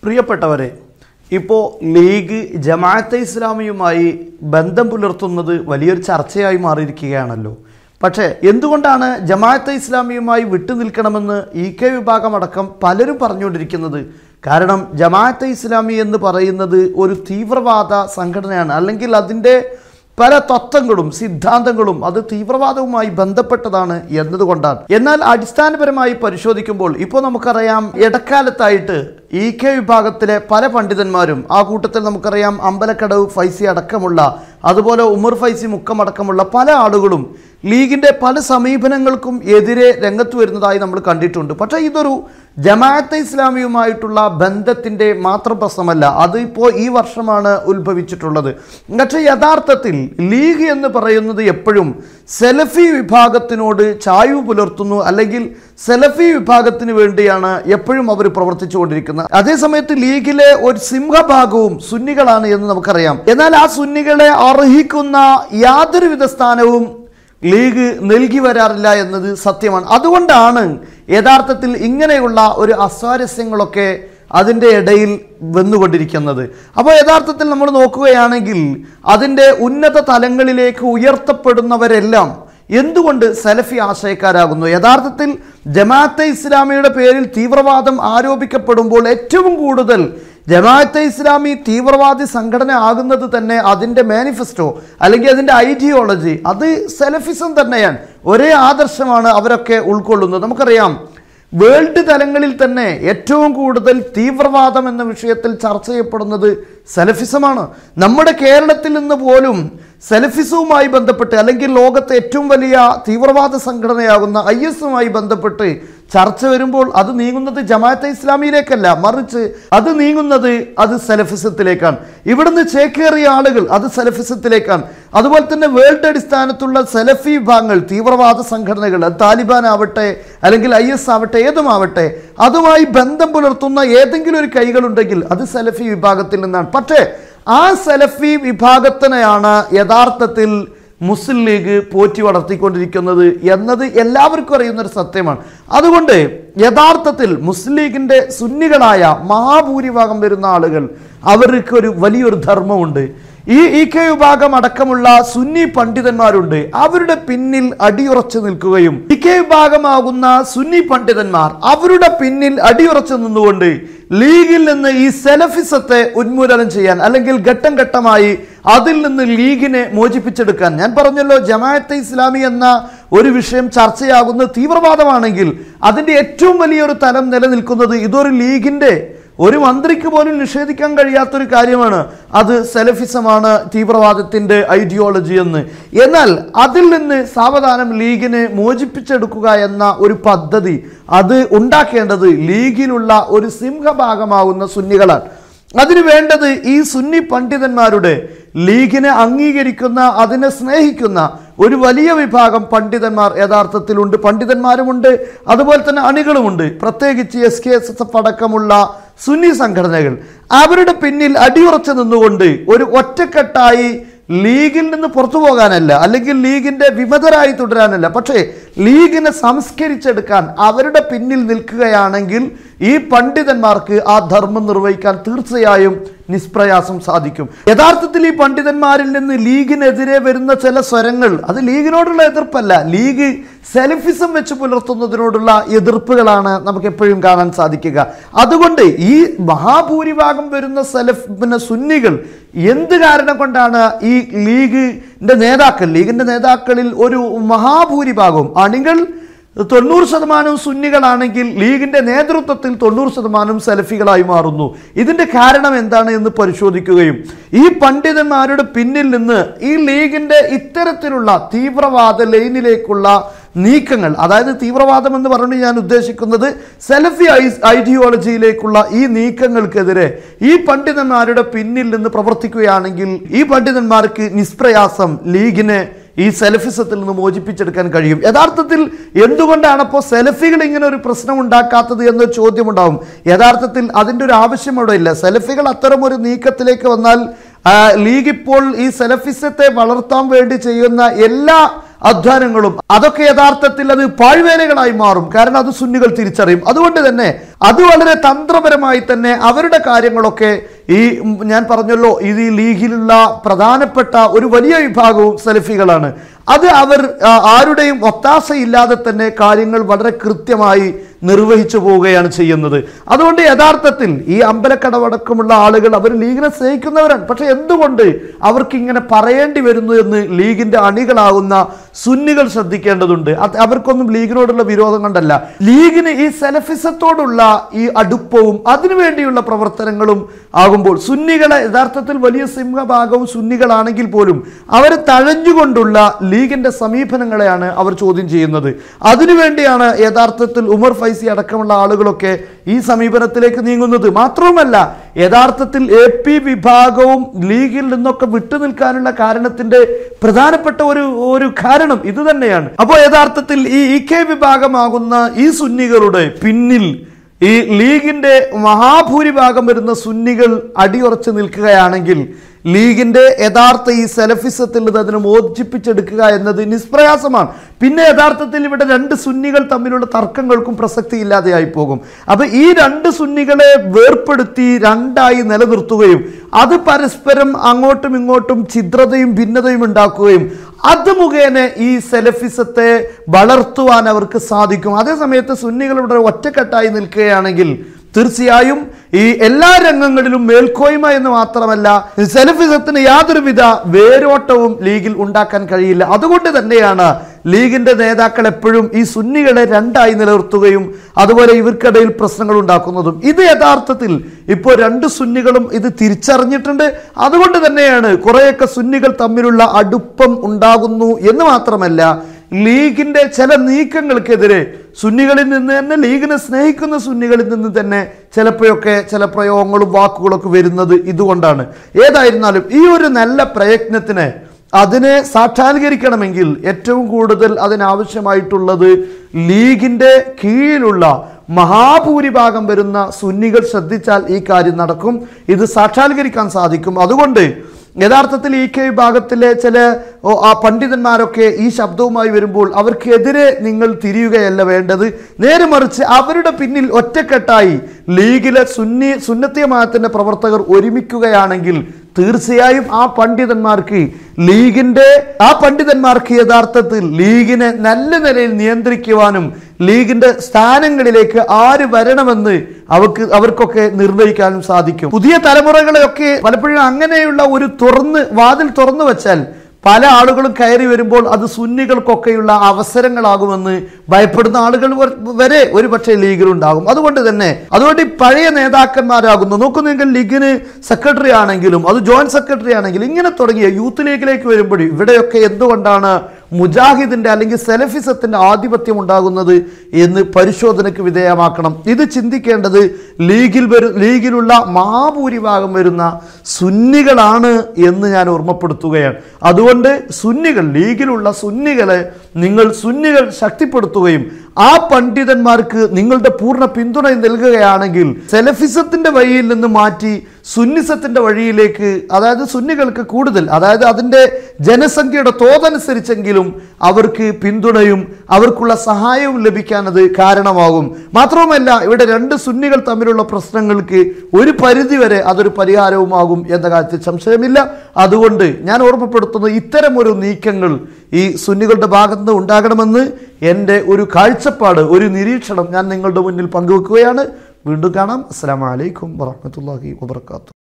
പ്രിയപ്പെട്ടവരെ ഇപ്പോൾ ലീഗ് ജമാഅത്തെ ഇസ്ലാമിയുമായി ബന്ധം പുലർത്തുന്നത് വലിയൊരു ചർച്ചയായി മാറിയിരിക്കുകയാണല്ലോ പക്ഷേ എന്തുകൊണ്ടാണ് ജമാഅത്തെ ഇസ്ലാമിയുമായി വിട്ടുനിൽക്കണമെന്ന് ഇ കെ വിഭാഗമടക്കം പലരും പറഞ്ഞുകൊണ്ടിരിക്കുന്നത് കാരണം ജമാഅത്തെ ഇസ്ലാമി എന്ന് പറയുന്നത് ഒരു തീവ്രവാദ സംഘടനയാണ് അല്ലെങ്കിൽ അതിൻ്റെ പല തത്വങ്ങളും സിദ്ധാന്തങ്ങളും അത് തീവ്രവാദവുമായി ബന്ധപ്പെട്ടതാണ് എന്നതുകൊണ്ടാണ് എന്നാൽ അടിസ്ഥാനപരമായി പരിശോധിക്കുമ്പോൾ ഇപ്പോൾ നമുക്കറിയാം ഇടക്കാലത്തായിട്ട് ഇ കെ വിഭാഗത്തിലെ പല പണ്ഡിതന്മാരും ആ കൂട്ടത്തിൽ നമുക്കറിയാം അമ്പലക്കടവ് ഫൈസി അടക്കമുള്ള അതുപോലെ ഉമർ ഫൈസി മുക്കമടക്കമുള്ള പല ആളുകളും ലീഗിന്റെ പല സമീപനങ്ങൾക്കും എതിരെ രംഗത്ത് വരുന്നതായി നമ്മൾ കണ്ടിട്ടുണ്ട് പക്ഷേ ഇതൊരു ജമാഅത്തെ ഇസ്ലാമിയുമായിട്ടുള്ള ബന്ധത്തിന്റെ മാത്രം പ്രശ്നമല്ല അത് ഇപ്പോൾ ഈ വർഷമാണ് ഉത്ഭവിച്ചിട്ടുള്ളത് പക്ഷേ യഥാർത്ഥത്തിൽ ലീഗ് എന്ന് പറയുന്നത് എപ്പോഴും സെലഫി വിഭാഗത്തിനോട് ചായ്വ് പുലർത്തുന്നു അല്ലെങ്കിൽ സെലഫി വിഭാഗത്തിന് വേണ്ടിയാണ് എപ്പോഴും അവർ പ്രവർത്തിച്ചു കൊണ്ടിരിക്കുന്നത് അതേസമയത്ത് ലീഗിലെ ഒരു സിംഹഭാഗവും സുന്നികളാണ് എന്ന് നമുക്കറിയാം എന്നാൽ ആ സുന്നികളെ അർഹിക്കുന്ന യാതൊരുവിധ സ്ഥാനവും ലീഗ് നൽകി വരാറില്ല എന്നത് സത്യമാണ് അതുകൊണ്ടാണ് യഥാർത്ഥത്തിൽ ഇങ്ങനെയുള്ള ഒരു അസ്വാരസ്യങ്ങളൊക്കെ അതിൻ്റെ ഇടയിൽ വന്നുകൊണ്ടിരിക്കുന്നത് അപ്പോൾ യഥാർത്ഥത്തിൽ നമ്മൾ നോക്കുകയാണെങ്കിൽ അതിൻ്റെ ഉന്നത തലങ്ങളിലേക്ക് ഉയർത്തപ്പെടുന്നവരെല്ലാം എന്തുകൊണ്ട് സലഫി ആശയക്കാരാകുന്നു യഥാർത്ഥത്തിൽ ജമാഅത്തെ ഇസ്ലാമിയുടെ പേരിൽ തീവ്രവാദം ആരോപിക്കപ്പെടുമ്പോൾ ഏറ്റവും കൂടുതൽ ജമാഅത്തെ ഇസ്ലാമി തീവ്രവാദി സംഘടന ആകുന്നത് തന്നെ അതിൻ്റെ മാനിഫെസ്റ്റോ അല്ലെങ്കിൽ അതിൻ്റെ ഐഡിയോളജി അത് സെലഫിസം തന്നെയാണ് ഒരേ ആദർശമാണ് അവരൊക്കെ ഉൾക്കൊള്ളുന്നത് നമുക്കറിയാം വേൾഡ് തലങ്ങളിൽ തന്നെ ഏറ്റവും കൂടുതൽ തീവ്രവാദം എന്ന വിഷയത്തിൽ ചർച്ച ചെയ്യപ്പെടുന്നത് സെലഫിസമാണ് നമ്മുടെ കേരളത്തിൽ നിന്ന് പോലും സെലഫിസവുമായി ബന്ധപ്പെട്ട് അല്ലെങ്കിൽ ലോകത്തെ ഏറ്റവും വലിയ തീവ്രവാദ സംഘടനയാകുന്ന ഐ എസുമായി ബന്ധപ്പെട്ട് ചർച്ച വരുമ്പോൾ അത് നീങ്ങുന്നത് ജമാഅത്തെ ഇസ്ലാമിയിലേക്കല്ല മറിച്ച് അത് നീങ്ങുന്നത് അത് സെലഫിസത്തിലേക്കാണ് ഇവിടുന്ന് ചേക്കേറിയ ആളുകൾ അത് സെലഫിസത്തിലേക്കാണ് അതുപോലെ തന്നെ വേൾഡ് അടിസ്ഥാനത്തുള്ള സെലഫി വിഭാഗങ്ങൾ തീവ്രവാദ സംഘടനകൾ അത് താലിബാൻ ആവട്ടെ അല്ലെങ്കിൽ ഐ എസ് ആവട്ടെ ഏതുമാവട്ടെ അതുമായി ബന്ധം പുലർത്തുന്ന ഏതെങ്കിലും ഒരു കൈകളുണ്ടെങ്കിൽ അത് സെലഫി വിഭാഗത്തിൽ നിന്നാണ് പക്ഷേ ആ സെലഫി വിഭാഗത്തിനെയാണ് യഥാർത്ഥത്തിൽ മുസ്ലിം ലീഗ് പോറ്റി വളർത്തിക്കൊണ്ടിരിക്കുന്നത് എന്നത് എല്ലാവർക്കും അറിയുന്ന ഒരു സത്യമാണ് അതുകൊണ്ട് യഥാർത്ഥത്തിൽ മുസ്ലിം ലീഗിൻ്റെ സുന്നികളായ മഹാഭൂരിഭാഗം വരുന്ന ആളുകൾ അവർക്ക് ഒരു വലിയൊരു ധർമ്മമുണ്ട് ഈ ഇ കെ വിഭാഗം അടക്കമുള്ള സുന്നി പണ്ഡിതന്മാരുണ്ട് അവരുടെ പിന്നിൽ അടിയുറച്ചു നിൽക്കുകയും ഇ കെ വിഭാഗമാകുന്ന സുന്നി പണ്ഡിതന്മാർ അവരുടെ പിന്നിൽ അടിയുറച്ചു നിന്നുകൊണ്ട് ലീഗിൽ നിന്ന് ഈ സെലഫിസത്തെ ഉന്മൂലനം ചെയ്യാൻ അല്ലെങ്കിൽ ഘട്ടം ഘട്ടമായി അതിൽ നിന്ന് ലീഗിനെ മോചിപ്പിച്ചെടുക്കാൻ ഞാൻ പറഞ്ഞല്ലോ ജമാഅത്തെ ഇസ്ലാമി എന്ന ഒരു വിഷയം ചർച്ചയാകുന്ന തീവ്രവാദമാണെങ്കിൽ അതിൻ്റെ ഏറ്റവും വലിയൊരു തലം നിലനിൽക്കുന്നത് ഇതൊരു ലീഗിൻ്റെ ഒരു മന്ത്രിക്ക് പോലും നിഷേധിക്കാൻ കഴിയാത്തൊരു കാര്യമാണ് അത് സെലഫിസമാണ് തീവ്രവാദത്തിൻ്റെ ഐഡിയോളജി എന്ന് എന്നാൽ അതിൽ നിന്ന് സാവധാനം ലീഗിനെ മോചിപ്പിച്ചെടുക്കുക എന്ന ഒരു പദ്ധതി അത് ഉണ്ടാക്കേണ്ടത് ലീഗിലുള്ള ഒരു സിംഹഭാഗമാകുന്ന സുന്നികളാണ് അതിന് വേണ്ടത് ഈ സുന്നി പണ്ഡിതന്മാരുടെ ലീഗിനെ അംഗീകരിക്കുന്ന അതിനെ സ്നേഹിക്കുന്ന ഒരു വലിയ വിഭാഗം പണ്ഡിതന്മാർ യഥാർത്ഥത്തിലുണ്ട് പണ്ഡിതന്മാരുമുണ്ട് അതുപോലെ തന്നെ അണികളുമുണ്ട് പ്രത്യേകിച്ച് S K S S F അടക്കമുള്ള സുന്നി സംഘടനകൾ അവരുടെ പിന്നിൽ അടിയുറച്ചു നിന്നുകൊണ്ട് ഒരു ഒറ്റക്കെട്ടായി ലീഗിൽ നിന്ന് പുറത്തു പോകാനല്ല അല്ലെങ്കിൽ ലീഗിന്റെ വിമതരായി തുടരാനല്ല പക്ഷേ ലീഗിനെ സംസ്കരിച്ചെടുക്കാൻ അവരുടെ പിന്നിൽ നിൽക്കുകയാണെങ്കിൽ ഈ പണ്ഡിതന്മാർക്ക് ആ ധർമ്മം നിർവഹിക്കാൻ തീർച്ചയായും നിഷ്പ്രയാസം സാധിക്കും യഥാർത്ഥത്തിൽ ഈ പണ്ഡിതന്മാരിൽ നിന്ന് ലീഗിനെതിരെ വരുന്ന ചില സ്വരങ്ങൾ അത് ലീഗിനോടുള്ള എതിർപ്പല്ല ലീഗ് സെൽഫിസം വെച്ച് പുലർത്തുന്നതിനോടുള്ള എതിർപ്പുകളാണ് നമുക്ക് എപ്പോഴും കാണാൻ സാധിക്കുക അതുകൊണ്ട് ഈ മഹാഭൂരിഭാഗം വരുന്ന സെലഫ് പിന്നെ സുന്നികൾ എന്ത് കാരണം കൊണ്ടാണ് ഈ ലീഗിന്റെ നേതാക്കൾ ലീഗിന്റെ നേതാക്കളിൽ ഒരു മഹാഭൂരിഭാഗവും അണികൾ തൊണ്ണൂറ് ശതമാനവും സുന്നികളാണെങ്കിൽ ലീഗിന്റെ നേതൃത്വത്തിൽ തൊണ്ണൂറ് ശതമാനം സെലഫികളായി മാറുന്നു ഇതിന്റെ കാരണം എന്താണ് എന്ന് പരിശോധിക്കുകയും ഈ പണ്ഡിതന്മാരുടെ പിന്നിൽ നിന്ന് ഈ ലീഗിന്റെ ഇത്തരത്തിലുള്ള തീവ്രവാദ ലൈനിലേക്കുള്ള നീക്കങ്ങൾ അതായത് തീവ്രവാദം എന്ന് പറഞ്ഞു ഞാൻ ഉദ്ദേശിക്കുന്നത് സെലഫി ഐഡിയോളജിയിലേക്കുള്ള ഈ നീക്കങ്ങൾക്കെതിരെ ഈ പണ്ഡിതന്മാരുടെ പിന്നിൽ നിന്ന് പ്രവർത്തിക്കുകയാണെങ്കിൽ ഈ പണ്ഡിതന്മാർക്ക് നിഷ്പ്രയാസം ലീഗിനെ ഈ സെലഫിസത്തിൽ നിന്ന് മോചിപ്പിച്ചെടുക്കാൻ കഴിയും യഥാർത്ഥത്തിൽ എന്തുകൊണ്ടാണ് അപ്പോൾ സെലഫികൾ ഇങ്ങനെ ഒരു പ്രശ്നം ഉണ്ടാക്കാത്തത് എന്നൊരു ചോദ്യം ഉണ്ടാവും യഥാർത്ഥത്തിൽ അതിൻ്റെ ഒരു ആവശ്യം അവിടെ ഇല്ല സെലഫികൾ അത്തരം ഒരു നീക്കത്തിലേക്ക് വന്നാൽ ആ, ലീഗ് ഇപ്പോൾ ഈ സെലഫിസത്തെ വളർത്താൻ വേണ്ടി ചെയ്യുന്ന എല്ലാ അധ്വാനങ്ങളും അതൊക്കെ യഥാർത്ഥത്തിൽ അത് പാഴ്വേലകളായി മാറും കാരണം അത് സുന്നികൾ തിരിച്ചറിയും അതുകൊണ്ട് തന്നെ അത് വളരെ തന്ത്രപരമായി തന്നെ അവരുടെ കാര്യങ്ങളൊക്കെ ഈ ഉം, ഞാൻ പറഞ്ഞല്ലോ ഇത് ഈ ലീഗിലുള്ള പ്രധാനപ്പെട്ട ഒരു വലിയ വിഭാഗവും സലഫികളാണ് അത് അവർ ആ, ആരുടെയും ഒത്താശയില്ലാതെ തന്നെ കാര്യങ്ങൾ വളരെ കൃത്യമായി നിർവഹിച്ചു പോവുകയാണ് ചെയ്യുന്നത് അതുകൊണ്ട് യഥാർത്ഥത്തിൽ ഈ അമ്പലക്കടവടക്കമുള്ള ആളുകൾ അവർ ലീഗിനെ സ്നേഹിക്കുന്നവരാണ് പക്ഷെ എന്തുകൊണ്ട് അവർക്ക് ഇങ്ങനെ പറയേണ്ടി വരുന്നു എന്ന് ലീഗിന്റെ അണികളാകുന്ന സുന്നികൾ ശ്രദ്ധിക്കേണ്ടതുണ്ട് അത് അവർക്കൊന്നും ലീഗിനോടുള്ള വിരോധം കൊണ്ടല്ല ലീഗിന് ഈ സെലഫിസത്തോടുള്ള ഈ അടുപ്പവും അതിനുവേണ്ടിയുള്ള പ്രവർത്തനങ്ങളും ആകുമ്പോൾ സുന്നികളെ യഥാർത്ഥത്തിൽ വലിയ സിംഹഭാഗവും സുന്നികളാണെങ്കിൽ പോലും അവർ തഴഞ്ഞുകൊണ്ടുള്ള ലീഗിന്റെ സമീപനങ്ങളെയാണ് അവർ ചോദ്യം ചെയ്യുന്നത് അതിനുവേണ്ടിയാണ് യഥാർത്ഥത്തിൽ ഉമർ ഫൈസി അടക്കമുള്ള ആളുകളൊക്കെ ഈ സമീപനത്തിലേക്ക് നീങ്ങുന്നത് മാത്രവുമല്ല യഥാർത്ഥത്തിൽ എ പി വിഭാഗവും ലീഗിൽ നിന്നൊക്കെ വിട്ടുനിൽക്കാനുള്ള കാരണത്തിന്റെ പ്രധാനപ്പെട്ട ഒരു ഒരു കാരണം ഇത് തന്നെയാണ് അപ്പോൾ യഥാർത്ഥത്തിൽ ഈ ഇ കെ വിഭാഗമാകുന്ന ഈ സുന്നികളുടെ പിന്നിൽ ഈ ലീഗിന്റെ മഹാഭൂരിഭാഗം വരുന്ന സുന്നികൾ അടിയുറച്ച് നിൽക്കുകയാണെങ്കിൽ ലീഗിന്റെ യഥാർത്ഥ ഈ സെലഫിസത്തിൽ നിന്ന് അതിനെ മോചിപ്പിച്ചെടുക്കുക എന്നത് നിഷ്പ്രയാസമാണ് പിന്നെ യഥാർത്ഥത്തിൽ ഇവിടെ രണ്ട് സുന്നികൾ തമ്മിലുള്ള തർക്കങ്ങൾക്കും പ്രസക്തി ഇല്ലാതെയായി പോകും അപ്പൊ ഈ രണ്ട് സുന്നികളെ വേർപ്പെടുത്തി രണ്ടായി നിലനിർത്തുകയും അത് പരസ്പരം അങ്ങോട്ടും ഇങ്ങോട്ടും ഛിദ്രതയും ഭിന്നതയും ഉണ്ടാക്കുകയും അത് മുഖേന ഈ സെലഫിസത്തെ വളർത്തുവാൻ അവർക്ക് സാധിക്കും അതേസമയത്ത് സുന്നികൾ ഇവിടെ ഒറ്റക്കെട്ടായി നിൽക്കുകയാണെങ്കിൽ തീർച്ചയായും ഈ എല്ലാ രംഗങ്ങളിലും മേൽക്കോയ്മ എന്ന് മാത്രമല്ല സെലഫിസത്തിന് യാതൊരുവിധ വേരോട്ടവും ലീഗിൽ ഉണ്ടാക്കാൻ കഴിയില്ല അതുകൊണ്ട് തന്നെയാണ് ലീഗിന്റെ നേതാക്കൾ എപ്പോഴും ഈ സുന്നികളെ രണ്ടായി നിലനിർത്തുകയും അതുപോലെ ഇവർക്കിടയിൽ പ്രശ്നങ്ങൾ ഉണ്ടാക്കുന്നതും ഇത് യഥാർത്ഥത്തിൽ ഇപ്പോൾ രണ്ട് സുന്നികളും ഇത് തിരിച്ചറിഞ്ഞിട്ടുണ്ട് അതുകൊണ്ട് തന്നെയാണ് കുറേയൊക്കെ സുന്നികൾ തമ്മിലുള്ള അടുപ്പം ഉണ്ടാകുന്നു എന്ന് മാത്രമല്ല ലീഗിന്റെ ചില നീക്കങ്ങൾക്കെതിരെ സുന്നികളിൽ നിന്ന് തന്നെ ലീഗിനെ സ്നേഹിക്കുന്ന സുന്നികളിൽ നിന്ന് തന്നെ ചിലപ്പോഴൊക്കെ ചില പ്രയോഗങ്ങളും വാക്കുകളൊക്കെ വരുന്നത് ഇതുകൊണ്ടാണ് ഏതായിരുന്നാലും ഈ ഒരു നല്ല പ്രയത്നത്തിന് അതിനെ സാക്ഷാത്കരിക്കണമെങ്കിൽ ഏറ്റവും കൂടുതൽ അതിനാവശ്യമായിട്ടുള്ളത് ലീഗിന്റെ കീഴിലുള്ള മഹാഭൂരിഭാഗം വരുന്ന സുന്നികൾ ശ്രദ്ധിച്ചാൽ ഈ കാര്യം നടക്കും ഇത് സാക്ഷാത്കരിക്കാൻ സാധിക്കും അതുകൊണ്ട് യഥാർത്ഥത്തിൽ ഈ കെ വിഭാഗത്തിലെ ചില ഓ, ആ പണ്ഡിതന്മാരൊക്കെ ഈ ശബ്ദവുമായി വരുമ്പോൾ അവർക്കെതിരെ നിങ്ങൾ തിരിയുകയല്ല വേണ്ടത് നേരെ മറിച്ച് അവരുടെ പിന്നിൽ ഒറ്റക്കെട്ടായി ലീഗിലെ സുന്നി സുന്നത്തിയമായത്തിന്റെ പ്രവർത്തകർ ഒരുമിക്കുകയാണെങ്കിൽ തീർച്ചയായും ആ പണ്ഡിതന്മാർക്ക് ലീഗിന്റെ ആ പണ്ഡിതന്മാർക്ക് യഥാർത്ഥത്തിൽ ലീഗിനെ നല്ല നിലയിൽ നിയന്ത്രിക്കുവാനും ലീഗിന്റെ സ്ഥാനങ്ങളിലേക്ക് ആര് വരണമെന്ന് അവർക്ക് അവർക്കൊക്കെ നിർണ്ണയിക്കാനും സാധിക്കും പുതിയ തലമുറകളെയൊക്കെ പലപ്പോഴും അങ്ങനെയുള്ള ഒരു തുറന്ന് വാതിൽ തുറന്നു വെച്ചാൽ പല ആളുകളും കയറി വരുമ്പോൾ അത് സുന്നികൾക്കൊക്കെയുള്ള അവസരങ്ങളാകുമെന്ന് ഭയപ്പെടുന്ന ആളുകൾ വ- വരെ ഒരു പക്ഷേ ലീഗിലുണ്ടാകും അതുകൊണ്ട് തന്നെ അതുകൊണ്ട് ഈ പഴയ നേതാക്കന്മാരാകുന്നു നോക്കുന്നെങ്കിൽ ലീഗിന് സെക്രട്ടറി ആണെങ്കിലും അത് ജോയിന്റ് സെക്രട്ടറി ആണെങ്കിലും ഇങ്ങനെ തുടങ്ങിയ യൂത്ത് ലീഗിലേക്ക് വരുമ്പോഴും ഇവിടെയൊക്കെ എന്തുകൊണ്ടാണ് മുജാഹിദിന്റെ അല്ലെങ്കിൽ സെലഫിസത്തിന്റെ ആധിപത്യം ഉണ്ടാകുന്നത് എന്ന് പരിശോധനയ്ക്ക് വിധേയമാക്കണം ഇത് ചിന്തിക്കേണ്ടത് ലീഗിൽ വരു ലീഗിലുള്ള മഹാഭൂരിഭാഗം വരുന്ന സുന്നികളാണ് എന്ന് ഞാൻ ഓർമ്മപ്പെടുത്തുകയാണ് അതുകൊണ്ട് സുന്നികൾ ലീഗിലുള്ള സുന്നികളെ നിങ്ങൾ സുന്നികൾ ശക്തിപ്പെടുത്തുകയും ആ പണ്ഡിതന്മാർക്ക് നിങ്ങളുടെ പൂർണ്ണ പിന്തുണ നൽകുകയാണെങ്കിൽ സെലഫിസത്തിന്റെ വഴിയിൽ നിന്ന് മാറ്റി സുന്നിസത്തിന്റെ വഴിയിലേക്ക് അതായത് സുന്നികൾക്ക് കൂടുതൽ അതായത് അതിൻ്റെ ജനസംഖ്യയുടെ തോതനുസരിച്ചെങ്കിലും അവർക്ക് പിന്തുണയും അവർക്കുള്ള സഹായവും ലഭിക്കാൻ അത് കാരണമാകും മാത്രവുമല്ല ഇവിടെ രണ്ട് സുന്നികൾ തമ്മിലുള്ള പ്രശ്നങ്ങൾക്ക് ഒരു പരിധിവരെ അതൊരു പരിഹാരവുമാകും എന്ന കാര്യത്തിൽ സംശയമില്ല അതുകൊണ്ട് ഞാൻ ഓർമ്മപ്പെടുത്തുന്നു ഇത്തരം ഒരു നീക്കങ്ങൾ ഈ സുന്നികളുടെ ഭാഗത്ത് നിന്ന് ഉണ്ടാകണമെന്ന് എൻ്റെ ഒരു കാഴ്ചപ്പാട് ഒരു നിരീക്ഷണം ഞാൻ നിങ്ങളുടെ മുന്നിൽ പങ്കുവെക്കുകയാണ് വീണ്ടും കാണാം അസ്സാം വലൈക്കും വാഹമത്തല്ലാഹി വാബർക്കാത്തു